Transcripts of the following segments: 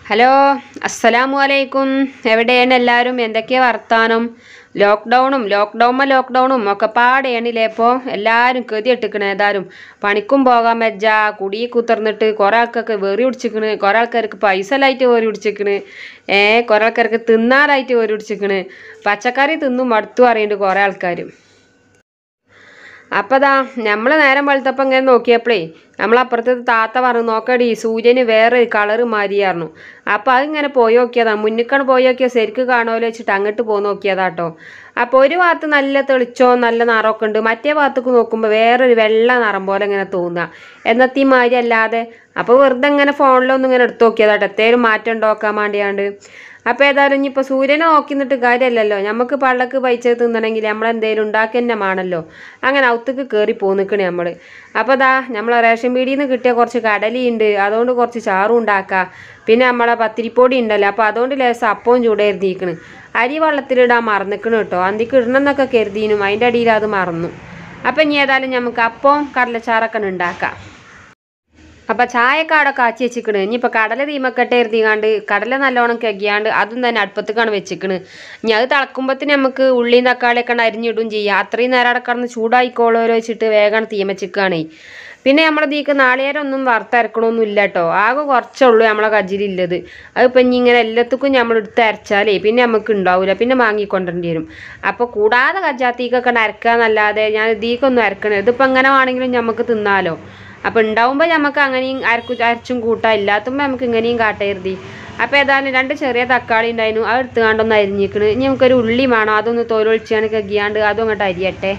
hello അസ്സലാമു അലൈക്കും എവിടെയാണ് എല്ലാവരും എന്തൊക്കെയാ വർത്താനം ലോക്ക്ഡൗണും ലോക്ക്ഡൗണും ലോക്ക്ഡൗണും ഒക്കെ പാടെയാണില്ലേ ഇപ്പോൾ എല്ലാവരും കെതി ഇട്ടിക്കണേ ഏതായാലും പണിക്കും പോകാൻ വെച്ച കുടി കുത്തിർന്നിട്ട് കുറേ ആൾക്കൊക്കെ വെറി പിടിച്ചിക്കണ് കുറേ ആൾക്കാർക്ക് പൈസ എല്ലായിട്ട് വെറി പിടിച്ചിക്കണ് ഏ കുറേ ആൾക്കാർക്ക് തിന്നാനായിട്ട് വെറി പിടിച്ചിക്കണ് പച്ചക്കറി തിന്നും മടുത്തു പറയുന്നുണ്ട് കുറേ ആൾക്കാരും അപ്പതാ നമ്മൾ നേരം വെളുത്തപ്പം ഇങ്ങനെ നോക്കിയപ്പോഴേ നമ്മളപ്പുറത്ത് താത്ത പറഞ്ഞു നോക്കടി സൂര്യന് വേറെ കളറ് മാറിയായിരുന്നു അപ്പം അതിങ്ങനെ പോയി നോക്കിയതാ മുന്നിക്കാണ് പോയി നോക്കിയാൽ ശരിക്ക് കാണുമല്ലോ വെച്ചിട്ട് അങ്ങോട്ട് പോയി നോക്കിയതാട്ടോ അപ്പോൾ ഒരു ഭാഗത്ത് നല്ല തെളിച്ചോ നല്ല നിറമൊക്കെ ഉണ്ട് മറ്റേ ഭാഗത്തേക്ക് നോക്കുമ്പോൾ വേറൊരു വെള്ള നിറം പോലെ ഇങ്ങനെ തോന്നുക എന്നത്തെ മാതിരി അല്ലാതെ അപ്പോൾ വെറുതെ ഇങ്ങനെ ഫോണിലൊന്നും ഇങ്ങനെ എടുത്ത് നോക്കിയതാട്ടോ എത്തേലും മാറ്റം നോക്കാൻ വേണ്ടിയാണ്ട് അപ്പോൾ ഏതായാലും ഇനിയിപ്പോൾ സൂര്യനെ നോക്കി നിന്നിട്ട് കാര്യമല്ലല്ലോ നമുക്ക് പള്ളക്ക് പൈസ തിന്നണമെങ്കിൽ നമ്മളെന്തേലും ഉണ്ടാക്കി തന്നെ വേണമല്ലോ അങ്ങനെ ഔത്തേക്ക് കയറി പോ നിൽക്കണേ നമ്മൾ അപ്പോൾ ദാ നമ്മളെ റേഷൻ പീടിയിൽ നിന്ന് കിട്ടിയ കുറച്ച് കടലിയുണ്ട് അതുകൊണ്ട് കുറച്ച് ചാറും ഉണ്ടാക്കാം പിന്നെ നമ്മളെ പത്തിരിപ്പൊടി ഉണ്ടല്ലോ അപ്പോൾ അതുകൊണ്ട് ലേസം അപ്പവും ചൂടേരുതിക്കണ് അരി വെള്ളത്തിലിടാൻ മറന്നിക്കണ് കേട്ടോ അന്തിക്ക് ഇടണം എന്നൊക്കെ കരുതിനും അതിൻ്റെ അടിയിൽ അത് മറന്നു അപ്പം ഇനി ഏതായാലും നമുക്ക് അപ്പവും കടലച്ചാറൊക്കെ ഉണ്ടാക്കാം അപ്പം ചായക്കാടെ കാച്ചി വെച്ചിക്കണ് ഇനിയിപ്പോൾ കടല തീമക്കട്ടെ എഴുതികാണ്ട് കടല നല്ലോണം കെകിയാണ്ട് അതും തന്നെ അടുപ്പത്തേക്കാണ് വെച്ചിക്കണ് ഇനി അത് തിളക്കുമ്പോഴത്തേന് നമുക്ക് ഉള്ളിയും തക്കാളിയൊക്കെ അരിഞ്ഞിടും ചെയ്യാം അത്രയും നേരം അവിടെ കിടന്ന് ചൂടായിക്കോളോലോ വെച്ചിട്ട് വേഗം തീമച്ചിക്കാണേ പിന്നെ നമ്മുടെ ദീക്ക് നാളികേരം ഒന്നും വറുത്തരക്കണമൊന്നും ഇല്ല കേട്ടോ ആകെ കുറച്ചുള്ളൂ നമ്മളെ കജിലില്ലത് അതിപ്പോൾ ഇനി ഇങ്ങനെ എല്ലാത്തുക്കും നമ്മൾ എടുത്ത് അരച്ചാലേ പിന്നെ നമുക്ക് ഉണ്ടാവില്ല പിന്നെ വാങ്ങിക്കൊണ്ടേണ്ടി വരും അപ്പോൾ കൂടാതെ കജാത്തീക്കൊക്കെ അരക്കാന്നല്ലാതെ ഞാൻ ഇതിക്കൊന്നും അരക്കണേ ഇതിപ്പോൾ എങ്ങനെ വേണമെങ്കിലും നമുക്ക് തിന്നാലോ അപ്പോൾ ഉണ്ടാവുമ്പോൾ നമുക്ക് അങ്ങനെയും അരക്കു അരച്ചും കൂട്ടാം ഇല്ലാത്തുമ്പോൾ നമുക്ക് ഇങ്ങനെയും കാട്ടരുതി അപ്പോൾ ഏതായാലും രണ്ട് ചെറിയ തക്കാളി ഉണ്ടായിരുന്നു അത് എടുത്തുകാണ്ടൊന്ന് അരിഞ്ഞിക്കണ് ഇനി നമുക്കൊരു ഉള്ളി വേണം അതൊന്ന് തോലൊളിച്ചാണ് കെകിയാണ്ട് അതും അങ്ങോട്ട് അരിയട്ടെ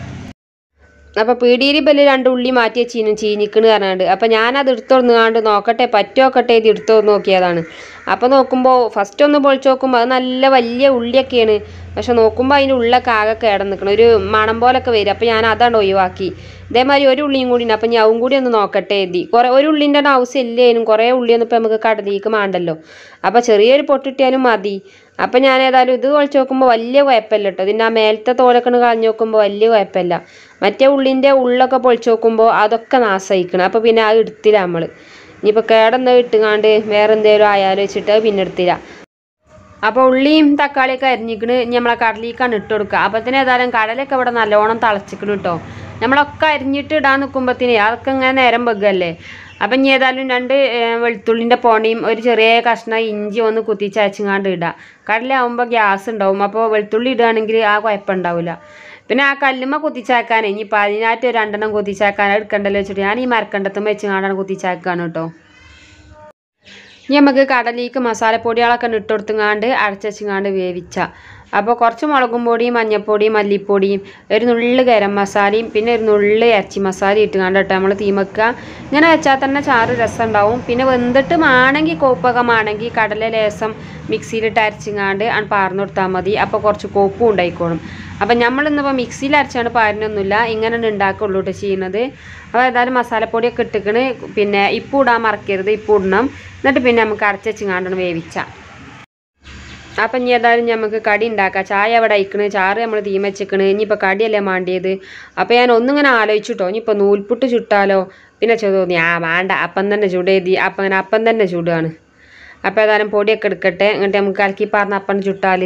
അപ്പോൾ പീടിയിൽ ബല് രണ്ട് ഉള്ളി മാറ്റി വെച്ചീനും ചീനിക്കണ് പറഞ്ഞാണ്ട് അപ്പോൾ ഞാനത് എടുത്തോർന്നുകാണ്ട് നോക്കട്ടെ പറ്റോക്കട്ടെ ഇത് എടുത്തോർന്ന് നോക്കിയതാണ് അപ്പോൾ നോക്കുമ്പോൾ ഫസ്റ്റ് ഒന്ന് പൊളിച്ച് നോക്കുമ്പോൾ അത് നല്ല വലിയ ഉള്ളിയൊക്കെയാണ് പക്ഷെ നോക്കുമ്പോൾ അതിൻ്റെ ഉള്ളൊക്കെ ആകെ കേടം നിൽക്കണം ഒരു മണം പോലൊക്കെ വരും അപ്പോൾ ഞാൻ അതാണ് ഒഴിവാക്കി ഇതേമാതിരി ഒരു ഉള്ളിയും കൂടി ഉണ്ട് അപ്പോൾ ഞാൻ അതും കൂടി ഒന്ന് നോക്കട്ടെ എഴുതി കുറേ ഒരു ഉള്ളിൻ്റെ ആവശ്യം ഇല്ലേനും കുറേ ഉള്ളിയൊന്നും ഇപ്പോൾ നമുക്ക് കടലിലേക്ക് മാണ്ടല്ലോ അപ്പോൾ ചെറിയൊരു പൊട്ടിട്ടിയാലും മതി അപ്പം ഞാൻ ഏതായാലും ഇത് കുഴച്ച് നോക്കുമ്പോൾ വലിയ കുഴപ്പമില്ല കേട്ടോ ഇതിൻ്റെ ആ മേലത്തെ തോലൊക്കെ ഒന്ന് കളഞ്ഞ് നോക്കുമ്പോൾ വലിയ കുഴപ്പമില്ല മറ്റേ ഉള്ളിൻ്റെ ഉള്ളൊക്കെ പൊളിച്ച് നോക്കുമ്പോൾ അതൊക്കെ നാശമായിക്കണം അപ്പോൾ പിന്നെ അത് എടുത്തില്ല നമ്മൾ ഇനിയിപ്പോൾ കേടെന്താ ഇട്ടുകാണ്ട് വേറെ എന്തെങ്കിലും ആയാലും വെച്ചിട്ട് അത് പിന്നെ എടുത്തില്ല അപ്പോൾ ഉള്ളിയും തക്കാളിയൊക്കെ അരിഞ്ഞിക്കണ് ഇനി നമ്മളെ കടലിലേക്കാണ് ഇട്ട് കൊടുക്കുക അപ്പത്തിന് ഏതായാലും കടലൊക്കെ ഇവിടെ നല്ലോണം തിളച്ചിക്കണ് കേട്ടോ നമ്മളൊക്കെ അരിഞ്ഞിട്ട് ഇടാൻ നിൽക്കുമ്പോഴത്തേന് അതൊക്കെ ഇങ്ങനെ നേരം വെക്കല്ലേ അപ്പം ഇനി ഏതായാലും രണ്ട് വെളുത്തുള്ളിൻ്റെ പോണയും ഒരു ചെറിയ കഷ്ണം ഇഞ്ചി ഒന്ന് കുത്തിച്ചയച്ചങ്ങാണ്ട് ഇടുക കടലാവുമ്പോൾ ഗ്യാസ് ഉണ്ടാവും അപ്പോൾ വെളുത്തുള്ളി ഇടുകയാണെങ്കിൽ ആ കുഴപ്പമുണ്ടാവില്ല പിന്നെ ആ കല്ലുമ്മ കുത്തിച്ചാക്കാൻ ഇനിയിപ്പോൾ അതിനായിട്ട് ഒരു രണ്ടെണ്ണം കുത്തിച്ചാക്കാൻ എടുക്കണ്ടല്ലോ വെച്ചിട്ട് ഞാൻ ഈ മരക്കണ്ടത്തും വെച്ചുകൊണ്ടാണ് കുത്തിച്ചാക്കാണ് കേട്ടോ ഇനി നമുക്ക് കടലിലേക്ക് മസാലപ്പൊടികളൊക്കെ ഇട്ട് കൊടുത്തുങ്ങാണ്ട് അടച്ചുവെച്ചുങ്ങാണ്ട് വേവിച്ച അപ്പോൾ കുറച്ച് മുളകും പൊടിയും മഞ്ഞൾപ്പൊടിയും മല്ലിപ്പൊടിയും ഒരു നുള്ള് ഗരം മസാലയും പിന്നെ ഒരു നുള്ള് ഇറച്ചി മസാല ഇട്ടുങ്ങാണ്ട് കേട്ടോ നമ്മൾ തീമക്കുക ഇങ്ങനെ വെച്ചാൽ തന്നെ ചാറ് രസം ഉണ്ടാവും പിന്നെ വെന്തിട്ട് മാണെങ്കിൽ കോപ്പകമാണെങ്കിൽ കടല ലേസം മിക്സിയിലിട്ട് അരച്ചിങ്ങാണ്ട് ആണ് പാർന്നു കൊടുത്താൽ മതി അപ്പോൾ കുറച്ച് കോപ്പും ഉണ്ടായിക്കോളും അപ്പം നമ്മളിന്നിപ്പോൾ മിക്സിയിൽ അരച്ചാണ് പാരുന്നൊന്നുമില്ല ഇങ്ങനെ ഉണ്ടാക്കുള്ളൂ കേട്ടോ ചെയ്യുന്നത് അപ്പോൾ ഏതായാലും മസാലപ്പൊടിയൊക്കെ ഇട്ടിക്കണ് പിന്നെ ഇപ്പം ഇടാൻ മറക്കരുത് ഇപ്പം ഇടണം എന്നിട്ട് പിന്നെ നമുക്ക് അരച്ചുവെച്ചിങ്ങാണ്ടാണ് വേവിച്ചാൽ അപ്പം ഇനി ഏതായാലും നമുക്ക് കടി ഉണ്ടാക്കാം ചായ അവിടെ അയക്കണ് ചാറ് നമ്മൾ തീ വെച്ചിക്കണ് ഇനിയിപ്പോൾ കടിയല്ലേ മാണ്ടിയത് അപ്പോൾ ഞാൻ ഒന്നിങ്ങനെ ആലോചിച്ചിട്ടോ ഇനിയിപ്പോൾ നൂൽപുട്ട് ചുട്ടാലോ പിന്നെ ചോ തോന്നി ആ വേണ്ട അപ്പം തന്നെ ചുടേതി അപ്പം അങ്ങനെ അപ്പം തന്നെ ചുടുകയാണ് അപ്പോൾ ഏതായാലും പൊടിയൊക്കെ എടുക്കട്ടെ എന്നിട്ട് നമുക്ക് കലക്കി പറഞ്ഞ അപ്പം ചുട്ടാൽ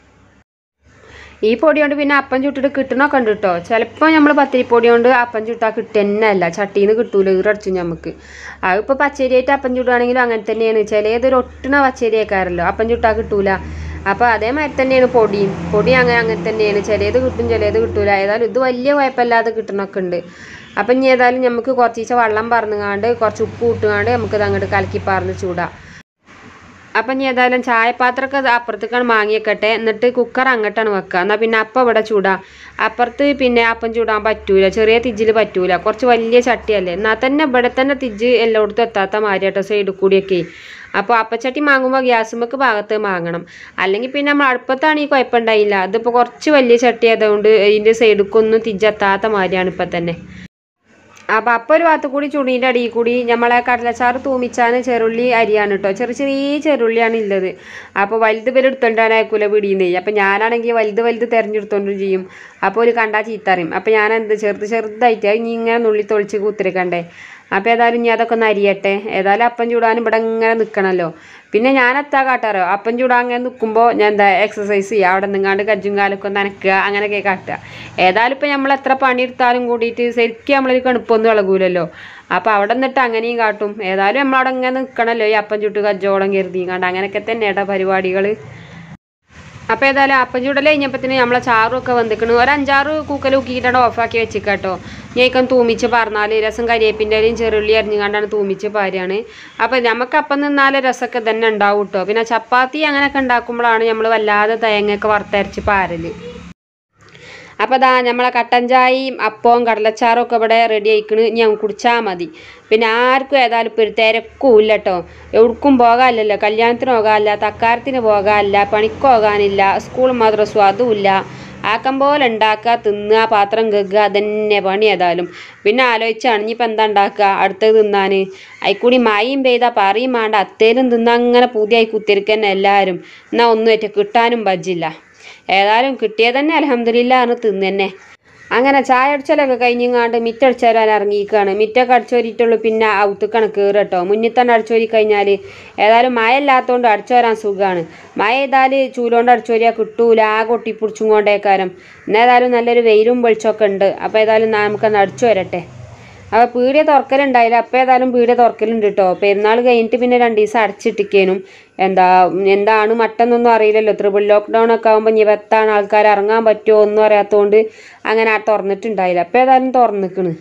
ഈ പൊടി കൊണ്ട് പിന്നെ അപ്പം ചുട്ടിട്ട് കിട്ടണമൊക്കെ ഉണ്ട് കേട്ടോ ചിലപ്പോൾ നമ്മൾ പത്തിരിപ്പൊടി കൊണ്ട് അപ്പം ചുട്ടാൽ കിട്ടുന്ന അല്ല ചട്ടിയിൽ നിന്ന് കിട്ടൂല ഈറടിച്ചു നമുക്ക് അതിപ്പോൾ പച്ചരിയായിട്ട് അപ്പം ചുടുകയാണെങ്കിലും അങ്ങനെ തന്നെയാണ് ചിലതൊരു ഒട്ടണ പച്ചരിയേക്കാരല്ലോ അപ്പം ചുട്ടാൽ കിട്ടൂല അപ്പോൾ അതേമാതിരി തന്നെയാണ് പൊടിയും പൊടി അങ്ങനെ അങ്ങനെ തന്നെയാണ് ചിലത് കിട്ടും ചിലത് കിട്ടൂല ഏതായാലും ഇത് വലിയ കുഴപ്പമില്ലാതെ കിട്ടണമൊക്കെ ഉണ്ട് അപ്പം ഇനി ഏതായാലും നമുക്ക് കുറച്ച് വെള്ളം പറന്നുകാണ്ട് കുറച്ച് ഉപ്പ് ഇട്ടുകാണ്ട് നമുക്കിത് അങ്ങോട്ട് കലക്കി പറന്ന് ചൂടാം അപ്പം ഇനി ഏതായാലും ചായപാത്രമൊക്കെ അത് അപ്പുറത്തേക്കാണ് വാങ്ങിയേക്കട്ടെ എന്നിട്ട് കുക്കർ അങ്ങോട്ടാണ് വെക്കുക എന്നാൽ പിന്നെ അപ്പം ഇവിടെ ചൂടാ അപ്പുറത്ത് പിന്നെ അപ്പം ചൂടാൻ പറ്റൂല ചെറിയ തിജ്ജിൽ പറ്റൂല കുറച്ച് വലിയ ചട്ടിയല്ലേ എന്നാൽ തന്നെ ഇവിടെ തന്നെ തിജ്ജ് എല്ലായിടത്തും എത്താത്ത മാതിരി കേട്ടോ സൈഡിൽ കൂടിയൊക്കെ അപ്പോൾ അപ്പച്ചട്ടി വാങ്ങുമ്പോൾ ഗ്യാസുമ്മക്ക് ഭാഗത്ത് വാങ്ങണം അല്ലെങ്കിൽ പിന്നെ നമ്മൾ അടുപ്പത്താണെങ്കിൽ കുഴപ്പമുണ്ടായില്ല അതിപ്പോൾ കുറച്ച് വലിയ ചട്ടി ആയതുകൊണ്ട് ഇതിൻ്റെ സൈഡിലേക്കൊന്നും തിജ്ജെത്താത്ത മാതിരിയാണ് ഇപ്പം തന്നെ അപ്പം അപ്പോൾ ഒരു ഭാഗത്ത് കൂടി ചുണീൻ്റെ അടിയിൽ കൂടി നമ്മളെ കടലച്ചാറ് തൂമിച്ചാണ് ചെറുള്ളി അരിയാണ് കേട്ടോ ചെറിയ ചെറിയ ചെറുള്ളിയാണ് ഉള്ളത് അപ്പോൾ വലുത് പേര് എടുത്തോണ്ടാനായിരിക്കൂല പിടിയുന്നേ അപ്പം ഞാനാണെങ്കിൽ വലുത് വലുത് തിരഞ്ഞെടുത്തോണ്ടും ചെയ്യും അപ്പോൾ ഒരു കണ്ടാ ചീത്തറിയും അപ്പോൾ ഞാൻ എന്ത് ചെറുത് ചെറുതായിട്ട് അത് ഇനി ഇങ്ങനെ നുള്ളി തൊളിച്ച് കുത്തിരിക്കണ്ടേ അപ്പോൾ ഏതായാലും ഇനി അതൊക്കെ ഒന്ന് അരിയട്ടെ ഏതായാലും അപ്പം ചൂടാനും ഇവിടെ ഇങ്ങനെ നിൽക്കണമല്ലോ പിന്നെ ഞാൻ എത്താ കാട്ടാറോ അപ്പം ചൂടാൻ അങ്ങനെ നിൽക്കുമ്പോൾ ഞാൻ എന്താ എക്സസൈസ് ചെയ്യുക അവിടെ നിങ്ങാണ്ട് കജ്ജും കാലൊക്കെ ഒന്ന് നനക്കുക അങ്ങനെയൊക്കെ കാട്ടുക ഏതായാലും ഇപ്പം നമ്മൾ എത്ര പണിയെടുത്താലും കൂടിയിട്ട് ശരിക്കും നമ്മളൊരു കണുപ്പൊന്നും ഇളകൂലല്ലോ അപ്പോൾ അവിടെ നിന്നിട്ട് അങ്ങനെയും കാട്ടും ഏതായാലും നമ്മളവിടെ ഇങ്ങനെ നിൽക്കണമല്ലോ ഈ അപ്പം ചുട്ട് കജ്ജോളം കരുതി കണ്ട് അങ്ങനെയൊക്കെ തന്നെയാട്ടോ പരിപാടികൾ അപ്പോൾ ഏതായാലും അപ്പം ചൂടൽ കഴിഞ്ഞപ്പത്തിന് നമ്മളെ ചാറും ഒക്കെ വന്നിക്കണ് ഒരു അഞ്ചാറ് കൂക്കൽ ഉക്കിയിട്ടാണ് ഓഫാക്കി വെച്ചിക്കാട്ടോ ഞേക്കം തൂമിച്ച് പറഞ്ഞാൽ രസം കരിയേപ്പിൻ്റെ ഇലയും ചെറുള്ളി അരിഞ്ഞുകൊണ്ടാണ് തൂമിച്ച് പാര്യാണ് അപ്പോൾ നമുക്ക് അപ്പം നിന്നാലേ രസമൊക്കെ തന്നെ ഉണ്ടാവും കേട്ടോ പിന്നെ ചപ്പാത്തി അങ്ങനെയൊക്കെ ഉണ്ടാക്കുമ്പോഴാണ് നമ്മൾ വല്ലാതെ തേങ്ങയൊക്കെ വറുത്തരച്ച് പാരല് അപ്പോൾ ദാ നമ്മളെ കട്ടൻ ചായയും അപ്പവും കടലച്ചാറും ഒക്കെ ഇവിടെ റെഡി ആയിക്കണ് ഞാൻ കുടിച്ചാൽ മതി പിന്നെ ആർക്കും ഏതായാലും ഇപ്പോൾ ഒരു തിരക്കും ഇല്ല കേട്ടോ എവിടേക്കും പോകാനില്ലല്ലോ കല്യാണത്തിന് പോകാനില്ല തക്കാരത്തിന് പോകാനില്ല പണിക്ക് പോകാനില്ല സ്കൂൾ മദ്രസും അതുമില്ല ആക്കം പോലെ ഉണ്ടാക്കുക തിന്നുക പാത്രം കഴുകുക അതന്നെ പണി ഏതായാലും പിന്നെ ആലോചിച്ചാണ് ഇനിയിപ്പോൾ എന്താ ഉണ്ടാക്കുക അടുത്തത് തിന്നാൻ അതിൽക്കൂടി മഴയും പെയ്താൽ പറയും വേണ്ട അത്തേലും തിന്നാൻ അങ്ങനെ പുതിയായി കുത്തിരിക്കന്നെ എല്ലാവരും എന്നാൽ ഒന്നും ഏറ്റ കിട്ടാനും പറ്റില്ല ഏതായാലും കിട്ടിയത് തന്നെ അലഹമില്ല എന്ന് തിന്നെ അങ്ങനെ ചായ അടിച്ചാലൊക്കെ കഴിഞ്ഞങ്ങാണ്ട് മിറ്റടിച്ചു തരാൻ ഇറങ്ങിയിരിക്കുകയാണ് മിറ്റൊക്കെ അടിച്ചോരിയിട്ടുള്ളൂ പിന്നെ ഔത്തുക്കാണ് കയറുക കേട്ടോ മുന്നിൽ തന്നെ അടിച്ചോരി കഴിഞ്ഞാൽ ഏതായാലും മഴ ഇല്ലാത്തതുകൊണ്ട് അടിച്ചു വരാൻ സുഖമാണ് മഴ ചെയ്താൽ ചൂലുകൊണ്ട് അടിച്ചോരിയാൽ കിട്ടൂല ആ കൊട്ടിപ്പിടിച്ചും കൊണ്ടേക്കാരം എന്നേതായാലും നല്ലൊരു വെയിലും വെളിച്ചമൊക്കെ ഉണ്ട് അപ്പോൾ ഏതായാലും നമുക്കൊന്ന് അടിച്ചു വരട്ടെ അപ്പോൾ പീടിയ തുറക്കലുണ്ടായില്ല അപ്പോൾ ഏതായാലും പീടിയ തുറക്കലുണ്ട് കേട്ടോ പെരുന്നാൾ കഴിഞ്ഞിട്ട് പിന്നെ രണ്ട് ദിവസം അടച്ചിട്ടിക്കേനും എന്താ എന്താണ് മട്ടെന്നൊന്നും അറിയില്ലല്ലോ ത്രിപിൾ ലോക്ക്ഡൗൺ ഒക്കെ ആകുമ്പോൾ ഇനി എത്താണ് ആൾക്കാർ ഇറങ്ങാൻ പറ്റുമോ ഒന്നും അറിയാത്തതുകൊണ്ട് അങ്ങനെ ആ തുറന്നിട്ടുണ്ടായില്ല അപ്പോൾ ഏതായാലും തുറന്നിക്കണ്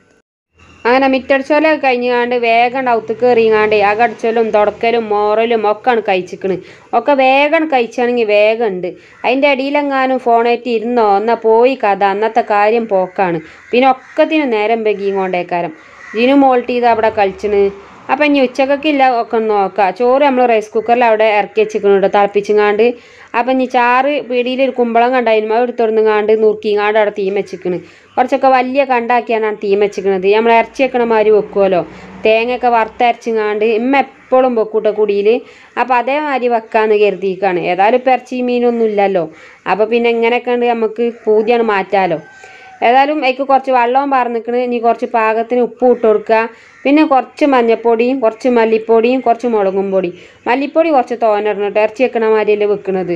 അങ്ങനെ മിറ്റടിച്ചോലൊക്കെ കഴിഞ്ഞാണ്ട് വേഗം ഔത്തുക്ക് എറിയാണ്ട് അകടിച്ചലും തുടക്കലും മോറലും ഒക്കെയാണ് കഴിച്ചിക്കണ് ഒക്കെ വേഗം കഴിച്ചാണെങ്കിൽ വേഗം ഉണ്ട് അതിൻ്റെ ഇടയിലെങ്ങാനും ഫോണേറ്റ് ഇരുന്നോ എന്നാൽ പോയി കഥ അന്നത്തെ കാര്യം പോക്കാണ് പിന്നെ ഒക്കത്തിനും നേരം വെകിയും കൊണ്ടേക്കാരം ജിനു മോൾട്ട് ചെയ്ത് അവിടെ കളിച്ചിന് അപ്പം ഇനി ഉച്ചക്കൊക്കില്ല ഒക്കെ ഒന്ന് നോക്കാം ചോറ് നമ്മൾ റൈസ് കുക്കറിൽ അവിടെ ഇറക്കി വെച്ചിക്കണുണ്ട് തിളപ്പിച്ചിങ്ങാണ്ട് അപ്പം ഇനി ചാറ് പീടിയിൽ ഒരു കുമ്പളം കണ്ടായിരുന്നു അത് എടുത്തുകൊടുങ്ങാണ്ട് നുറുക്കിങ്ങാണ്ട് അവിടെ തീം വെച്ചിക്കണ് കുറച്ചൊക്കെ വലിയ കണ്ടാക്കിയാണ് തീം വെച്ചിക്കണത് നമ്മൾ ഇറച്ചി വെക്കണ മാതിരി വെക്കുമല്ലോ തേങ്ങയൊക്കെ വറുത്തരച്ചിങ്ങാണ്ട് ഇമ്മ എപ്പോഴും വെക്കൂട്ടോ കുടിയിൽ അപ്പോൾ അതേമാതിരി വെക്കാന്ന് കരുതിയിക്കാണ് ഏതായാലും ഇപ്പം ഇറച്ചി മീനൊന്നും ഇല്ലല്ലോ അപ്പോൾ പിന്നെ ഇങ്ങനെയൊക്കെ ഉണ്ട് നമുക്ക് പൂതിയാണ് മാറ്റാലോ ഏതായാലും അതിക്ക് കുറച്ച് വെള്ളവും പറന്നിക്കണ് ഇനി കുറച്ച് പാകത്തിന് ഉപ്പ് ഇട്ട് കൊടുക്കുക പിന്നെ കുറച്ച് മഞ്ഞപ്പൊടിയും കുറച്ച് മല്ലിപ്പൊടിയും കുറച്ച് മുളകും പൊടി മല്ലിപ്പൊടി കുറച്ച് തോന്നിടണം കേട്ടോ ഇറച്ചി വെക്കണ മാതിരിയല്ലേ വെക്കണത്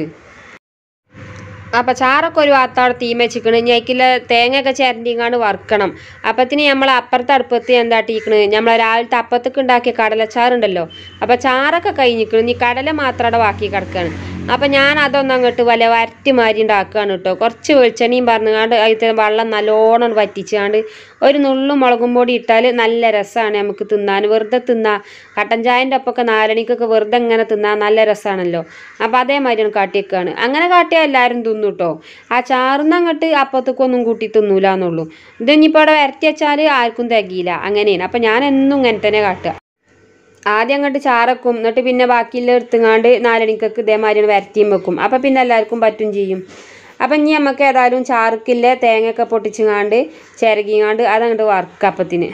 അപ്പം ചാറൊക്കെ ഒരു ഭാഗത്തോടെ തീ വെച്ചിക്കണ് ഇനി അതിക്കുള്ള തേങ്ങയൊക്കെ ചിരണ്ടിങ്ങാണ്ട് വറുക്കണം അപ്പത്തിന് നമ്മൾ അപ്പുറത്തെ അടുപ്പത്ത് എന്താട്ടിക്കണ് നമ്മൾ രാവിലത്തെ അപ്പത്തേക്ക് ഉണ്ടാക്കിയ കടലച്ചാറുണ്ടല്ലോ അപ്പം ചാറൊക്കെ കഴിഞ്ഞിക്കണ് ഇനി കടല മാത്രം അവിടെ ബാക്കി കിടക്കുകയാണ് അപ്പം ഞാൻ അതൊന്നും അങ്ങോട്ട് വല്ല വരട്ടി മാരി ഉണ്ടാക്കുകയാണ് കേട്ടോ കുറച്ച് വെളിച്ചെണ്ണയും പറഞ്ഞുകൊണ്ട് അതിൽ വെള്ളം നല്ലോണം വറ്റിച്ചാണ്ട് ഒരു നുള്ളും മുളകും പൊടി ഇട്ടാൽ നല്ല രസമാണ് നമുക്ക് തിന്നാൻ വെറുതെ തിന്നാ കട്ടൻ ചായൻ്റെ ഒപ്പമൊക്കെ നാലണിക്കൊക്കെ വെറുതെ ഇങ്ങനെ തിന്നാൻ നല്ല രസമാണല്ലോ അപ്പം അതേമാതിരിയാണ് കാട്ടിയേക്കാണ് അങ്ങനെ കാട്ടിയാൽ എല്ലാവരും തിന്നു കേട്ടോ ആ ചാറുന്ന അങ്ങോട്ട് അപ്പത്തേക്കൊന്നും കൂട്ടി തിന്നൂല എന്നുള്ളൂ ഇത് ഇനിയിപ്പോൾ അവിടെ വരട്ടി വെച്ചാൽ ആർക്കും തികയില്ല അങ്ങനെയാണ് അപ്പം ഞാൻ എന്നും ഇങ്ങനെ തന്നെ കാട്ടുക ആദ്യം അങ്ങോട്ട് ചാറക്കും എന്നിട്ട് പിന്നെ ബാക്കിയുള്ള എടുത്തുങ്ങാണ്ട് നാലണിക്കൊക്കെ ഇതേമാതിരി വരട്ടിയും വെക്കും അപ്പം പിന്നെ എല്ലാവർക്കും പറ്റും ചെയ്യും അപ്പം ഇനി നമുക്ക് ഏതായാലും ചാറുക്കില്ല തേങ്ങയൊക്കെ പൊട്ടിച്ചുങ്ങാണ്ട് ചിരകിങ്ങാണ്ട് അതങ്ങോട്ട് വറുക്കുക അപ്പത്തിന്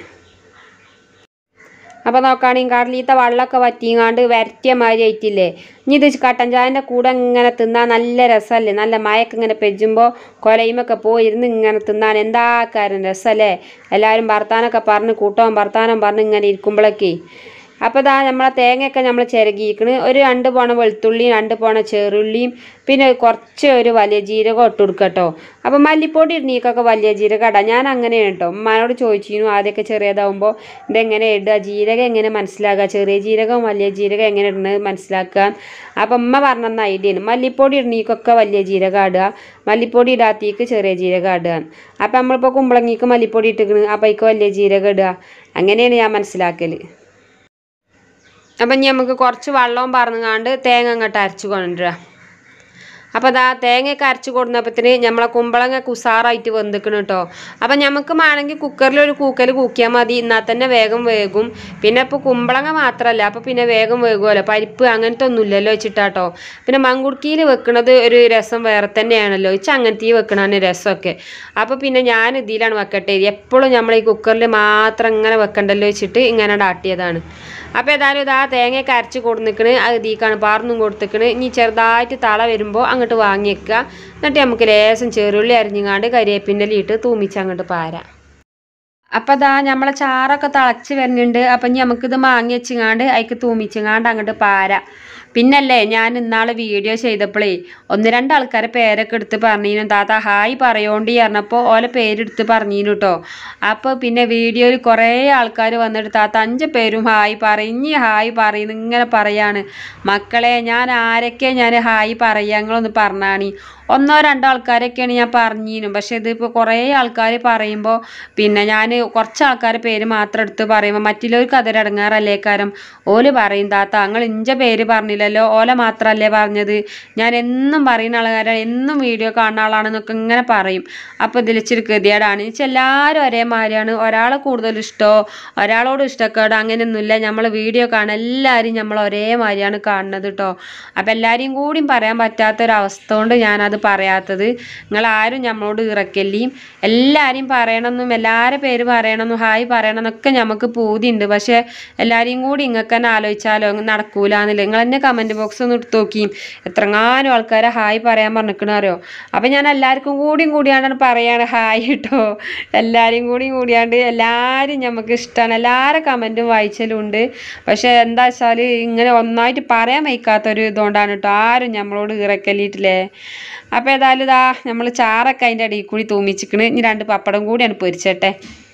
അപ്പോൾ നോക്കുകയാണെങ്കിൽ കടലീത്ത വെള്ളമൊക്കെ വറ്റിങ്ങാണ്ട് വരട്ടിയ മാതിരി ആയിട്ടില്ലേ ഇനി ഇത് കട്ടൻ ചായൻ്റെ കൂടെ ഇങ്ങനെ തിന്നാൻ നല്ല രസമല്ലേ നല്ല മയക്ക ഇങ്ങനെ പെജുമ്പോൾ കൊലയുമൊക്കെ പോയിരുന്ന് ഇങ്ങനെ തിന്നാൻ എന്താ കാര്യം രസമല്ലേ എല്ലാവരും വർത്താനൊക്കെ പറഞ്ഞ് കൂട്ടവും വർത്താനം പറഞ്ഞ് ഇങ്ങനെ ഇരിക്കുമ്പോഴൊക്കെ അപ്പോൾ ഇതാ നമ്മളെ തേങ്ങയൊക്കെ നമ്മൾ ചിരകിയിരിക്കണ് ഒരു രണ്ട് പോണ വെളുത്തുള്ളിയും രണ്ട് പോണ ചെറുള്ളിയും പിന്നെ കുറച്ച് ഒരു വലിയ ജീരകം ഇട്ട് കൊടുക്കുക കേട്ടോ അപ്പോൾ മല്ലിപ്പൊടി ഇടുന്നീക്കൊക്കെ വലിയ ജീരകം ഇടാം ഞാൻ അങ്ങനെയാണ് കേട്ടോ ഉമ്മാനോട് ചോദിച്ചിരുന്നു ആദ്യമൊക്കെ ചെറിയതാവുമ്പോൾ ഇതെങ്ങനെ ഇടുക ജീരകം എങ്ങനെ മനസ്സിലാക്കുക ചെറിയ ജീരകം വലിയ ജീരകം എങ്ങനെ ഇടുന്നത് മനസ്സിലാക്കുക അപ്പം ഉമ്മ പറഞ്ഞ ഐഡിയയാണ് മല്ലിപ്പൊടി ഇടുന്നീക്കൊക്കെ വലിയ ജീരകം ഇടുക മല്ലിപ്പൊടി ഇടാത്തേക്ക് ചെറിയ ജീരകം ഇടുക അപ്പം നമ്മളിപ്പോൾ കുമ്പളങ്ങിക്ക് മല്ലിപ്പൊടി ഇട്ടിക്കണ് അപ്പോൾ അതിക്ക് വലിയ ജീരകം ഇടുക അങ്ങനെയാണ് ഞാൻ മനസ്സിലാക്കൽ അപ്പം ഇനി നമുക്ക് കുറച്ച് വെള്ളവും പറന്നുകാണ്ട് തേങ്ങ അങ്ങോട്ട് അരച്ച് കൊണ്ടുവരിക അപ്പോൾ അതാ തേങ്ങയൊക്കെ അരച്ച് കൊടുന്നപ്പത്തിന് നമ്മളെ കുമ്പളങ്ങ ഉസാറായിട്ട് വെന്തിക്കണം കേട്ടോ അപ്പം നമുക്ക് വേണമെങ്കിൽ കുക്കറിൽ ഒരു കൂക്കൽ കൂക്കിയാൽ മതി എന്നാൽ തന്നെ വേഗം വേകും പിന്നെ ഇപ്പോൾ കുമ്പളങ്ങ മാത്രമല്ല അപ്പോൾ പിന്നെ വേഗം വേകുമല്ലോ പരിപ്പ് അങ്ങനത്തെ ഒന്നും ഇല്ലല്ലോ വെച്ചിട്ടാട്ടോ പിന്നെ മങ്കുടുക്കിയിൽ വെക്കണത് ഒരു രസം വേറെ തന്നെയാണല്ലോ വെച്ചാൽ അങ്ങനത്തെ വെക്കണതാണ് രസമൊക്കെ അപ്പോൾ പിന്നെ ഞാൻ ഇതിലാണ് വെക്കട്ടെ എപ്പോഴും നമ്മൾ ഈ കുക്കറിൽ മാത്രം ഇങ്ങനെ വെക്കണ്ടല്ലോ വെച്ചിട്ട് ഇങ്ങനെ ഡാട്ടിയതാണ് അപ്പോൾ ഏതായാലും ഇതാ തേങ്ങയൊക്കെ അരച്ച് കൊടുന്നിക്കണ് അത് ഇതിക്കാണ് പാർന്നും കൊടുത്തിക്കണ് ഇനി ചെറുതായിട്ട് തള വരുമ്പോൾ അങ്ങോട്ട് വാങ്ങി വെക്കുക എന്നിട്ട് നമുക്ക് ലേശം ചെറുള്ളി അരിഞ്ഞുങ്ങാണ്ട് കരിവേപ്പിൻ്റെ ഇട്ട് തൂമിച്ച് അങ്ങോട്ട് പാരാം അപ്പം ദാ നമ്മളെ ചാറൊക്കെ തിളച്ച് വരുന്നുണ്ട് അപ്പം ഇനി നമുക്കിത് മാങ്ങി വെച്ചിങ്ങാണ്ട് അതിക്ക് തൂമിച്ചിങ്ങാണ്ട് അങ്ങോട്ട് പാര പിന്നല്ലേ ഞാൻ ഇന്നാള് വീഡിയോ ചെയ്തപ്പോഴേ ഒന്ന് രണ്ട് ആൾക്കാരെ പേരൊക്കെ എടുത്ത് പറഞ്ഞീനു താത്ത ഹായ് പറയോണ്ടി പറഞ്ഞപ്പോൾ ഓലെ പേരെടുത്ത് പറഞ്ഞീനു കേട്ടോ അപ്പോൾ പിന്നെ വീഡിയോയിൽ കുറേ ആൾക്കാർ വന്നിട്ട് താത്ത അഞ്ച് പേരും ഹായ് പറയും ഇനി ഹായ് പറയുന്നു ഇങ്ങനെ പറയാണ് മക്കളെ ഞാൻ ആരൊക്കെ ഞാൻ ഹായ് പറയാ നിങ്ങളൊന്ന് പറഞ്ഞാണി ഒന്നോ രണ്ടോ ആൾക്കാരൊക്കെയാണ് ഞാൻ പറഞ്ഞിരുന്നു പക്ഷെ ഇതിപ്പോൾ കുറേ ആൾക്കാർ പറയുമ്പോൾ പിന്നെ ഞാൻ കുറച്ച് ആൾക്കാരെ പേര് മാത്രം എടുത്ത് പറയുമ്പോൾ മറ്റുള്ളവർക്ക് അതൊരു ഇടങ്ങാറല്ലേ കാരം ഓല് പറയും താത്ത നിങ്ങൾ ഇഞ്ച പേര് പറഞ്ഞില്ലല്ലോ ഓല മാത്രമല്ലേ പറഞ്ഞത് ഞാൻ എന്നും പറയുന്ന ആൾക്കാരാണ് എന്നും വീഡിയോ കാണുന്ന ആളാണെന്നൊക്കെ ഇങ്ങനെ പറയും അപ്പോൾ ഇതിൽ ഇച്ചിരി ഗതികേടാണ് വെച്ചാൽ എല്ലാവരും ഒരേമാതിരിയാണ് ഒരാളെ കൂടുതൽ ഇഷ്ടമോ ഒരാളോട് ഇഷ്ടക്കേട് അങ്ങനെയൊന്നുമില്ല നമ്മൾ വീഡിയോ കാണുക എല്ലാവരും നമ്മൾ ഒരേമാതിരിയാണ് കാണുന്നത് കേട്ടോ അപ്പം എല്ലാവരെയും കൂടിയും പറയാൻ പറ്റാത്തൊരവസ്ഥ കൊണ്ട് ഞാനത് പറയാത്തത് നിങ്ങൾ ആരും നമ്മളോട് ഇറക്കല്ലിയും എല്ലാവരെയും പറയണമെന്നും എല്ലാവരുടെ പേര് പറയണമെന്നും ഹായ് പറയണമെന്നൊക്കെ നമുക്ക് പൂതിയുണ്ട് പക്ഷേ എല്ലാവരെയും കൂടി ഇങ്ങൾക്ക് തന്നെ ആലോചിച്ചാലോ അങ്ങ് നടക്കൂലെന്നില്ല നിങ്ങൾ തന്നെ കമൻറ്റ് ബോക്സ് ഒന്ന് എടുത്ത് നോക്കിയും എത്രങ്ങാനും ആൾക്കാരെ ഹായ് പറയാൻ പറഞ്ഞിരിക്കണ അറിയോ അപ്പം ഞാൻ എല്ലാവർക്കും കൂടിയും കൂടിയാണ് പറയാണ് ഹായ് കേട്ടോ എല്ലാവരെയും കൂടിയും കൂടിയാണ്ട് എല്ലാവരും നമുക്ക് ഇഷ്ടമാണ് എല്ലാവരുടെ കമൻറ്റും വായിച്ചലും ഉണ്ട് പക്ഷേ എന്താ വെച്ചാൽ ഇങ്ങനെ ഒന്നായിട്ട് പറയാൻ വയ്ക്കാത്തൊരു ഇതുകൊണ്ടാണ് കേട്ടോ ആരും നമ്മളോട് ഇറക്കല്ലിട്ടില്ലേ അപ്പോൾ ഏതായാലും ഇതാ നമ്മൾ ചാറൊക്കെ അതിൻ്റെ അടിയിൽ കൂടി തൂമിച്ചിക്കണ് ഇനി രണ്ട് പപ്പടം കൂടിയാണ് പൊരിച്ചട്ടെ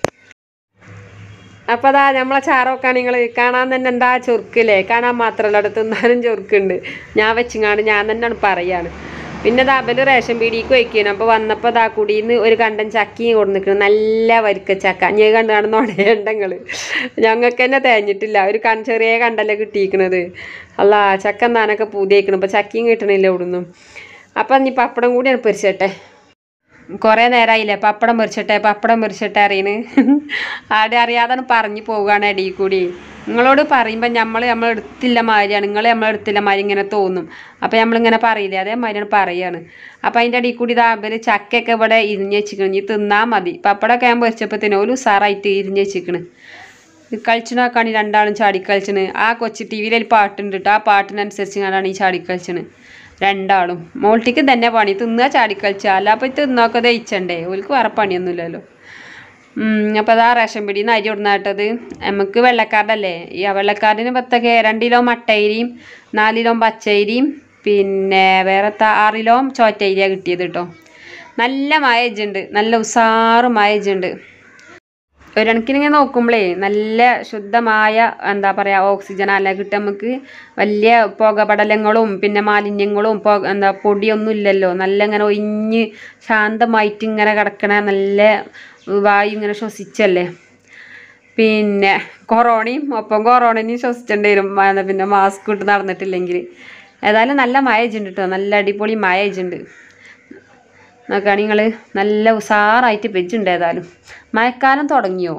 അപ്പോൾ അതാ നമ്മളെ ചാറൊക്കെ നിങ്ങൾ കാണാൻ തന്നെ എന്താ ചൊറുക്കില്ലേ കാണാൻ മാത്രമല്ല അവിടെ തിന്നാനും ചൊറുക്കുണ്ട് ഞാൻ വെച്ചിങ്ങാണ്ട് ഞാൻ തന്നെയാണ് പറയാണ് പിന്നെ ദാ അവല് റേഷൻ പീടിക്ക് വയ്ക്കണം അപ്പോൾ വന്നപ്പോൾ ദാ കുടിയിൽ ഒരു കണ്ടൻ ചക്കയും കൊണ്ട് നിൽക്കണം നല്ല വരിക്ക ചക്ക ഞാൻ കണ്ട് കാണുന്ന ഉടയണ്ടങ്ങൾ ഞങ്ങൾക്ക് തന്നെ തേഞ്ഞിട്ടില്ല ഒരു കൺ ചെറിയ കണ്ടല്ലേ കിട്ടിയിരിക്കണത് അല്ല ചക്ക എന്താനൊക്കെ പൂതിയേക്കണം ഇപ്പോൾ ചക്കയും കിട്ടണില്ല ഇവിടുന്ന് അപ്പം ഇനി പപ്പടം കൂടിയാണ് പൊരിച്ചട്ടെ കുറേ നേരമായില്ലേ പപ്പടം പൊരിച്ചട്ടെ പപ്പടം പൊരിച്ചട്ടെ അറിയണ് ആടെ അറിയാതെ പറഞ്ഞു പോവുകയാണ് ഇടയിൽ കൂടി നിങ്ങളോട് പറയുമ്പോൾ നമ്മൾ നമ്മൾ എടുത്തില്ല മാതിരിയാണ് നിങ്ങൾ നമ്മൾ എടുത്തില്ല മാതിരി ഇങ്ങനെ തോന്നും അപ്പോൾ നമ്മളിങ്ങനെ പറയില്ലേ അതേമാതിരിയാണ് പറയാണ് അപ്പോൾ അതിൻ്റെ അടിയിൽ കൂടി ഇതാകുമ്പോൾ ചക്കയൊക്കെ ഇവിടെ ഇരിഞ്ഞ് വെച്ചിക്കണം ഇനി തിന്നാൽ മതി പപ്പടമൊക്കെ ഞാൻ പൊരിച്ചപ്പോഴത്തേനും ഒരു ഉസാറായിട്ട് ഇരിഞ്ഞ് വെച്ചിക്കണ് കളിച്ചിനൊക്കെയാണ് ഈ രണ്ടാളും ചാടിക്കളിച്ചണ് ആ കൊച്ചു ടി വിയിൽ പാട്ടുണ്ട് കേട്ടോ ആ പാട്ടിനനുസരിച്ച് ഞാനാണ് ഈ ചാടിക്കളിച്ചണ് രണ്ടാളും മോൾട്ടിക്ക് തന്നെ പണി തിന്നുക ചാടിക്കളിച്ച അല്ല അപ്പോൾ തിന്നൊക്കെ ദഹിച്ചണ്ടേ ഓൽക്ക് വേറെ പണിയൊന്നുമില്ലല്ലോ അപ്പോൾ അതാ റേഷൻ പിടിയിൽ നിന്ന് അരി ഇടുന്നാട്ടത് നമുക്ക് വെള്ളക്കാർഡല്ലേ ഈ ആ വെള്ളക്കാർഡിന് പത്തൊക്കെ രണ്ട് കിലോ മട്ടയിരിയും നാല് കിലോ പച്ചയിരിയും പിന്നെ വേറെ ആറ് കിലോ ചോറ്റയിരിയാണ് കിട്ടിയത് കേട്ടോ നല്ല മയജുണ്ട് നല്ല ഉസാറ് മയജുണ്ട് ഒരു കണക്കിനിങ്ങനെ നോക്കുമ്പോഴേ നല്ല ശുദ്ധമായ എന്താ പറയുക ഓക്സിജൻ അല്ല കിട്ടും നമുക്ക് വലിയ പുകപടലങ്ങളും പിന്നെ മാലിന്യങ്ങളും പൊ എന്താ പൊടിയൊന്നും ഇല്ലല്ലോ നല്ല ഇങ്ങനെ ഒഴിഞ്ഞ് ശാന്തമായിട്ട് ഇങ്ങനെ കിടക്കണ നല്ല വായു ഇങ്ങനെ ശ്വസിച്ചല്ലേ പിന്നെ കൊറോണയും ഒപ്പം കൊറോണയും ശ്വസിച്ചേണ്ടി വരും ആ, പിന്നെ മാസ്ക് ഇട്ട് നടന്നിട്ടില്ലെങ്കിൽ ഏതായാലും നല്ല മഴ ഉണ്ട് കേട്ടോ നല്ല അടിപൊളി മഴ ഉണ്ട് നോക്കുകയാണെങ്കിൽ നിങ്ങൾ നല്ല ഉസാറായിട്ട് പെജ്ജുണ്ട് ഏതായാലും മഴക്കാലം തുടങ്ങിയോ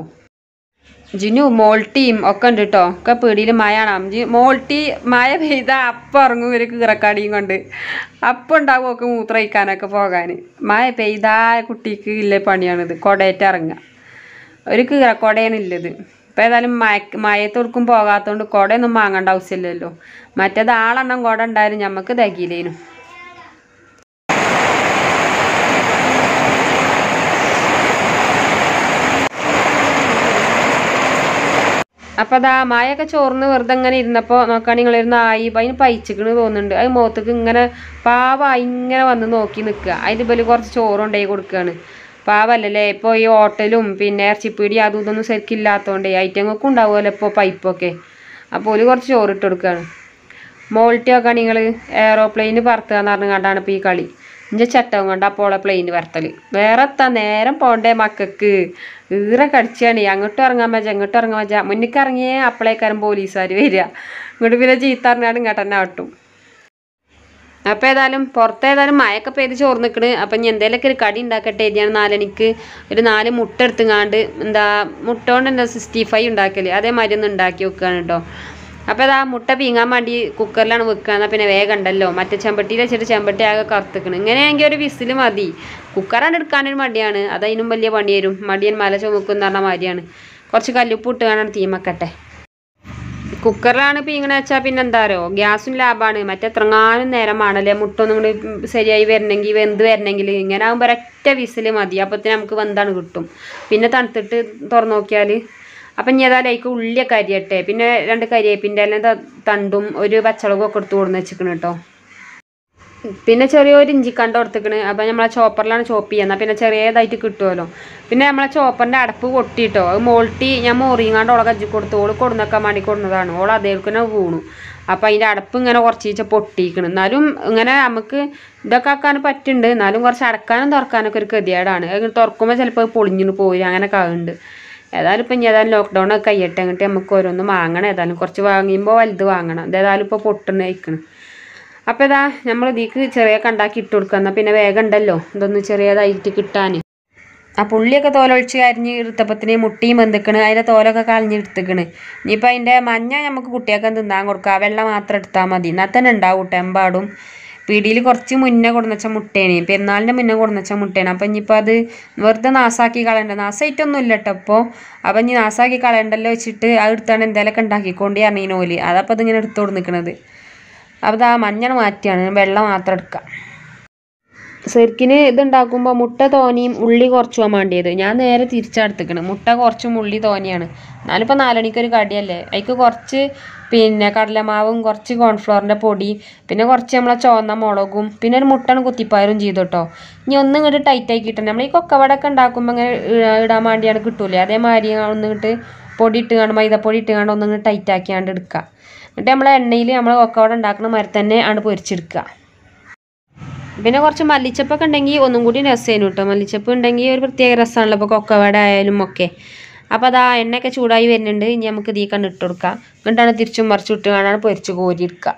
ജിനു മോൾട്ടിയും ഒക്കെ ഉണ്ട് കേട്ടോ ഒക്കെ പീടിയിൽ മഴയാണ് ജി മോൾട്ടി മഴ പെയ്താൽ അപ്പം ഇറങ്ങും ഒരു കീറക്കാടിയും കൊണ്ട് അപ്പം ഉണ്ടാവും ഒക്കെ മൂത്രയിക്കാനൊക്കെ പോകാൻ മഴ പെയ്താൽ കുട്ടിക്ക് ഇല്ല പണിയാണിത് കൊടയേറ്റ് ഇറങ്ങുക ഒരു കീറക്കൊടയാണ് ഉള്ളത് ഇപ്പം ഏതായാലും മയ മയത്തൊടുക്കും പോകാത്തതുകൊണ്ട് കുടയൊന്നും വാങ്ങേണ്ട ആവശ്യമില്ലല്ലോ മറ്റേത് ആളെണ്ണം കുട ഉണ്ടായാലും ഞമ്മക്ക് തികയില്ലേനു അപ്പോൾ അതാ മായൊക്കെ ചോർന്ന് വെറുതെ ഇങ്ങനെ ഇരുന്നപ്പോൾ നോക്കുകയാണെങ്കിൽ നിങ്ങളിരുന്ന് ആയി അതിന് പൈച്ചിക്കണ് തോന്നുന്നുണ്ട് അത് മുഖത്തേക്ക് ഇങ്ങനെ പാവായി ഇങ്ങനെ വന്ന് നോക്കി നിൽക്കുക അതിൻ്റെ ബല് കുറച്ച് ചോറ് കൊണ്ടുപോയി കൊടുക്കുകയാണ് പാവല്ലല്ലേ ഇപ്പോൾ ഈ ഹോട്ടലും പിന്നെ ഇറച്ചിപ്പീടി അതും ഇതൊന്നും ശരിക്കില്ലാത്തതുകൊണ്ടേ ഐറ്റങ്ങൾക്കും ഉണ്ടാവുമല്ലോ ഇപ്പോൾ പൈപ്പൊക്കെ അപ്പോൾ ഒരു കുറച്ച് ചോറ് ഇട്ട് കൊടുക്കുകയാണ് മോൾട്ടി ഒക്കെ നിങ്ങൾ എയറോപ്ലെയിന് പറത്തുക എന്ന് പറഞ്ഞു കണ്ടാണ് ഇപ്പോൾ ഈ കളി ഇഞ്ചെ ചട്ടവും കൊണ്ട് അപ്പോൾ പ്ലെയിൻ വരത്തൽ വേറെ എത്താ നേരം പോണ്ടേ മക്കൾക്ക് ഈറ കടിച്ചാണ് അങ്ങോട്ടും ഇറങ്ങാൻ പറ്റുക ഇങ്ങോട്ടും ഇറങ്ങാൻ പറ്റുക മുന്നിക്ക് ഇറങ്ങിയേ അപ്പളേക്കാരും പോലീസുകാർ വരിക ഇങ്ങോട്ട് പിന്നെ ചീത്ത അറിഞ്ഞാലും ഇങ്ങോട്ട് തന്നെ ആട്ടും അപ്പോൾ ഏതായാലും പുറത്ത് ഏതായാലും മഴയൊക്കെ പെയ്ത് ചോറ് നിൽക്കണ് അപ്പം ഇനി എന്തെങ്കിലുമൊക്കെ ഒരു കടി ഉണ്ടാക്കട്ടെ എഴുതിയാണ് നാലണിക്ക് ഒരു നാല് മുട്ട എടുത്തുങ്ങാണ്ട് എന്താ മുട്ട കൊണ്ട് എന്താ സിക്സ്റ്റി ഫൈവ് ഉണ്ടാക്കല് അതേമാതിരി ഒന്ന് ഉണ്ടാക്കി വെക്കുകയാണ് കേട്ടോ അപ്പോൾ അതാ മുട്ട പീങ്ങാൻ വേണ്ടി കുക്കറിലാണ് വെക്കുക എന്നാൽ പിന്നെ വേഗം ഉണ്ടല്ലോ മറ്റേ ചെമ്പട്ടിയിൽ വെച്ചിട്ട് ചെമ്പട്ടി ആകെ കറുത്തിക്കണം ഇങ്ങനെയാണെങ്കിൽ ഒരു വിസിൽ മതി കുക്കറാണ് എടുക്കാനൊരു മടിയാണ് അതതിനും വലിയ പണി വരും മടിയൻ മല ചുമക്കും എന്ന് പറഞ്ഞ മാതിരിയാണ് കുറച്ച് കല്ലുപ്പ് ഇട്ട് കാണാൻ തീമക്കട്ടെ കുക്കറിലാണ് പീങ്ങണ വെച്ചാൽ പിന്നെ എന്താ പറയുക ഗ്യാസും ലാഭമാണ് മറ്റേ എത്രങ്ങാനും നേരമാണല്ലേ മുട്ടൊന്നും കൂടി ശരിയായി വരണമെങ്കിൽ വെന്ത് വരണമെങ്കിൽ ഇങ്ങനെ ആകുമ്പോൾ ഒരൊറ്റ വിസിൽ മതി അപ്പത്തിന് നമുക്ക് വെന്താണ് കിട്ടും പിന്നെ തണുത്തിട്ട് തുറന്നു നോക്കിയാൽ അപ്പം ഇനി ഏതായാലും അതിലേക്ക് ഉള്ളിയൊക്കെ അരിയട്ടെ പിന്നെ രണ്ട് കരിയേപ്പിൻ്റെ എല്ലാം ത- തണ്ടും ഒരു പച്ചമുളകും ഒക്കെ എടുത്ത് കൊടുന്ന് വെച്ചിക്കണ് കേട്ടോ പിന്നെ ചെറിയൊരു ഇഞ്ചിക്കണ്ട കൊടുത്തിക്കണ് അപ്പം നമ്മളെ ചോപ്പറിലാണ് ചോപ്പ് ചെയ്യുന്നത് പിന്നെ ചെറിയതായിട്ട് കിട്ടുമല്ലോ പിന്നെ നമ്മളെ ചോപ്പറിൻ്റെ അടപ്പ് പൊട്ടിയിട്ടോ അത് മോൾട്ടി ഞാൻ മോറിങ്ങാണ്ട് ഓളെ കജ്ജി കൊടുത്തു ഓള് കൊടുന്നേക്കാൻ വേണ്ടി കൊടുന്നതാണ് ഓൾ അതേക്കുന്നെ വീണു അപ്പം അതിൻ്റെ അടപ്പ് ഇങ്ങനെ കുറച്ച് പൊട്ടിയിക്കണം എന്നാലും ഇങ്ങനെ നമുക്ക് ഇതൊക്കെ ആക്കാൻ പറ്റുന്നുണ്ട് എന്നാലും കുറച്ച് അടക്കാനും തുറക്കാനൊക്കെ ഒരു ഗതികേടാണ് അത് തുറക്കുമ്പോൾ ചിലപ്പോൾ പൊളിഞ്ഞു പോയി അങ്ങനെയൊക്കെ ആകുന്നുണ്ട് ഏതായാലും ഇപ്പം ഇനി ഏതായാലും ലോക്ക്ഡൗൺ ഒക്കെ കഴിയട്ടെ എന്നിട്ട് നമുക്ക് ഓരോന്ന് വാങ്ങണം ഏതായാലും കുറച്ച് വാങ്ങിയുമ്പോൾ വലുത് വാങ്ങണം ഇതേതായാലും ഇപ്പോൾ പൊട്ടുന്ന അയക്കണം അപ്പോൾ ഇതാ നമ്മൾ ഇതിക്ക് ചെറിയൊക്കെ ഉണ്ടാക്കി ഇട്ട് കൊടുക്കുക എന്നാൽ പിന്നെ വേഗം ഉണ്ടല്ലോ ഇതൊന്ന് ചെറിയതായിട്ട് കിട്ടാൻ ആ പുള്ളിയൊക്കെ തോലൊഴിച്ച് അരിഞ്ഞ് എടുത്തപ്പത്തിന് മുട്ടിയും വെന്തിക്കണ് അതിൻ്റെ തോലൊക്കെ കളഞ്ഞ് എടുത്തിക്കണ് ഇനിയിപ്പോൾ അതിൻ്റെ മഞ്ഞ നമുക്ക് കുട്ടിയൊക്കെ തിന്നാൻ കൊടുക്കുക വെള്ളം മാത്രം എടുത്താൽ മതി എന്നാൽ തന്നെ ഉണ്ടാവും ടെമ്പാടും പീടിയിൽ കുറച്ച് മുന്നേ കൊടുന്നച്ച മുട്ടേന് പെരുന്നാളിൻ്റെ മുന്നേ കൊടുന്നച്ച മുട്ടേന് അപ്പം ഇനിയിപ്പോൾ അത് വെറുതെ നാസാക്കി കളയണ്ട നാസായിട്ടൊന്നും ഇല്ല കേട്ടോ ഇപ്പോൾ അപ്പം ഇനി നാസാക്കി കളയണ്ടല്ലോ വെച്ചിട്ട് അത് എടുത്താണ് എന്തെങ്കിലുമൊക്കെ ഉണ്ടാക്കിക്കൊണ്ട് അറിയണോല് അതപ്പോൾ അതിങ്ങനെ എടുത്തു കൊടുന്നിക്കണത് അപ്പോൾ ആ മഞ്ഞൾ മാറ്റിയാണ് വെള്ളം മാത്രം എടുക്കുക ശരിക്കിന് ഇതുണ്ടാക്കുമ്പോൾ മുട്ട തോനിയും ഉള്ളി കുറച്ചും വേണ്ടിയത് ഞാൻ നേരെ തിരിച്ചെടുത്തിക്കണ് മുട്ട കുറച്ചും ഉള്ളി തോനിയാണ് എന്നാലും ഇപ്പോൾ നാലണിക്കൊരു കടിയല്ലേ അതിക്ക് കുറച്ച് പിന്നെ കടലമാവും കുറച്ച് കോൺഫ്ലോറിൻ്റെ പൊടി പിന്നെ കുറച്ച് നമ്മളെ ചുവന്ന മുളകും പിന്നെ ഒരു മുട്ടണ് കുത്തിപ്പയറും ചെയ്തു കേട്ടോ ഇനി ഒന്നും ഇങ്ങോട്ട് ടൈറ്റ് ആക്കി കിട്ടണം നമ്മൾ ഈ കൊക്കവടൊക്കെ ഉണ്ടാക്കുമ്പോൾ ഇങ്ങനെ ഇ- ഇടാൻ വേണ്ടിയാണ് കിട്ടൂലേ അതേമാതിരി ഒന്ന് ഇങ്ങോട്ട് പൊടി ഇട്ടുകാണ്ട് മൈദപ്പൊടി ഇട്ടുകാണ്ട് ഒന്ന് ഇങ്ങോട്ട് ടൈറ്റ് ആക്കിയാണ്ട് എടുക്കുക എന്നിട്ട് നമ്മളെ എണ്ണയിൽ നമ്മൾ കൊക്കവട ഉണ്ടാക്കുന്ന മാതിരി തന്നെ ആണ് പൊരിച്ചെടുക്കുക പിന്നെ കുറച്ച് മല്ലിച്ചപ്പൊക്കെ ഉണ്ടെങ്കിൽ ഒന്നും കൂടി രസമായിരുന്നു കേട്ടോ മല്ലിച്ചപ്പ് ഉണ്ടെങ്കിൽ ഒരു പ്രത്യേക രസമാണല്ലോ ഇപ്പോൾ കൊക്കവട ആയാലും ഒക്കെ അപ്പോൾ അതാ എണ്ണയൊക്കെ ചൂടായി വരുന്നുണ്ട് ഇനി നമുക്ക് ഇതിൽ കണ്ട് ഇട്ട് കൊടുക്കാം എന്നിട്ടാണ് തിരിച്ചും മറിച്ചും ഇട്ട് കാണാൻ പൊരിച്ച് കോരിയെടുക്കുക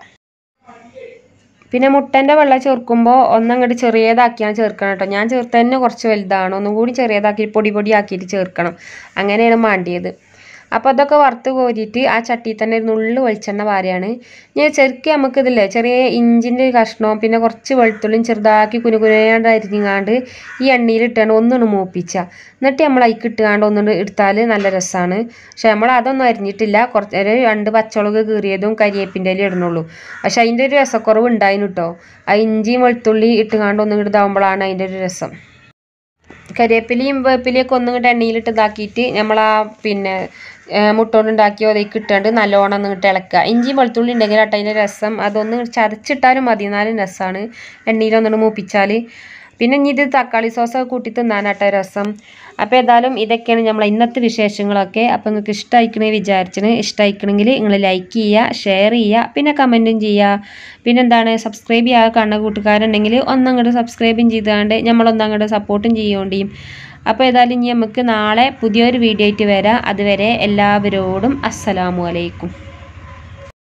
പിന്നെ മുട്ടൻ്റെ വെള്ളം ചേർക്കുമ്പോൾ ഒന്നങ്ങോട്ട് ചെറിയതാക്കിയാണ് ചേർക്കണം കേട്ടോ ഞാൻ ചേർത്ത തന്നെ കുറച്ച് വലുതാണ് ഒന്നും കൂടി ചെറിയതാക്കി പൊടി പൊടി ആക്കിയിട്ട് ചേർക്കണം അങ്ങനെയാണ് മാണ്ടിയത് അപ്പോൾ അതൊക്കെ വറുത്ത് കോരിയിട്ട് ആ ചട്ടിയിൽ തന്നെ ഒരു നുള്ളു വെളിച്ചെണ്ണ വാരിയാണ് ഞാൻ ചെറുക്കി നമുക്കിതില്ലേ ചെറിയ ഇഞ്ചിൻ്റെ കഷ്ണവും പിന്നെ കുറച്ച് വെളുത്തുള്ളിയും ചെറുതാക്കി കുനുകുനാണ്ട് അരിഞ്ഞാണ്ട് ഈ എണ്ണയിലിട്ടാണ് ഒന്നുകൊണ്ട് മൂപ്പിച്ച എന്നിട്ട് നമ്മൾ അതിക്ക് ഇട്ടുകാണ്ട് ഒന്നുകൊണ്ട് എടുത്താൽ നല്ല രസമാണ് പക്ഷെ നമ്മൾ അതൊന്നും അരിഞ്ഞിട്ടില്ല കുറച്ച് ഒരു രണ്ട് പച്ചമുളക് കീറിയതും കരിയേപ്പിൻ്റെ ഇല ഇടുന്നുള്ളൂ പക്ഷെ അതിൻ്റെ ഒരു രസക്കുറവ് ഉണ്ടായിരുന്നു കേട്ടോ ആ ഇഞ്ചിയും വെളുത്തുള്ളി ഇട്ടുകാണ്ട് ഒന്നും ഇതാവുമ്പോഴാണ് അതിൻ്റെ ഒരു രസം കരിവേപ്പിലയും വേപ്പിലയൊക്കെ ഒന്നും ഇങ്ങോട്ട് എണ്ണയിലിട്ട് ഇതാക്കിയിട്ട് നമ്മൾ ആ പിന്നെ മുട്ട കൊണ്ട് ഉണ്ടാക്കിയോ അതിലേക്ക് ഇട്ടാണ്ട് നല്ലോണം ഒന്ന് ഇങ്ങോട്ട് ഇളക്കുക ഇഞ്ചിയും വെളുത്തുള്ളി ഉണ്ടെങ്കിൽ അട്ട അതിൻ്റെ രസം അതൊന്ന് ചതച്ചിട്ടാലും മതി എന്നാലും രസമാണ് എണ്ണയിലൊന്നുകൊണ്ട് മൂപ്പിച്ചാൽ പിന്നെ ഇനി ഇത് തക്കാളി സോസൊക്കെ കൂട്ടി തിന്നാനാട്ടോ രസം അപ്പോൾ ഏതായാലും ഇതൊക്കെയാണ് നമ്മൾ ഇന്നത്തെ വിശേഷങ്ങളൊക്കെ അപ്പോൾ നിങ്ങൾക്ക് ഇഷ്ടമായിക്കണേ വിചാരിച്ചിന് ഇഷ്ടമായിക്കണമെങ്കിൽ നിങ്ങൾ ലൈക്ക് ചെയ്യുക ഷെയർ ചെയ്യുക പിന്നെ കമൻറ്റും ചെയ്യുക പിന്നെ എന്താണ് സബ്സ്ക്രൈബ് ചെയ്യാതെ കാണുന്ന കൂട്ടുകാരുണ്ടെങ്കിൽ ഒന്നങ്ങോട്ട് സബ്സ്ക്രൈബും ചെയ്താണ്ട് നമ്മളൊന്നങ്ങോട്ട് സപ്പോർട്ടും ചെയ്യുകയും അപ്പോൾ ഏതായാലും ഇനി നമുക്ക് നാളെ പുതിയൊരു വീഡിയോ ആയിട്ട് വരാം അതുവരെ എല്ലാവരോടും അസ്സലാമു അലൈക്കും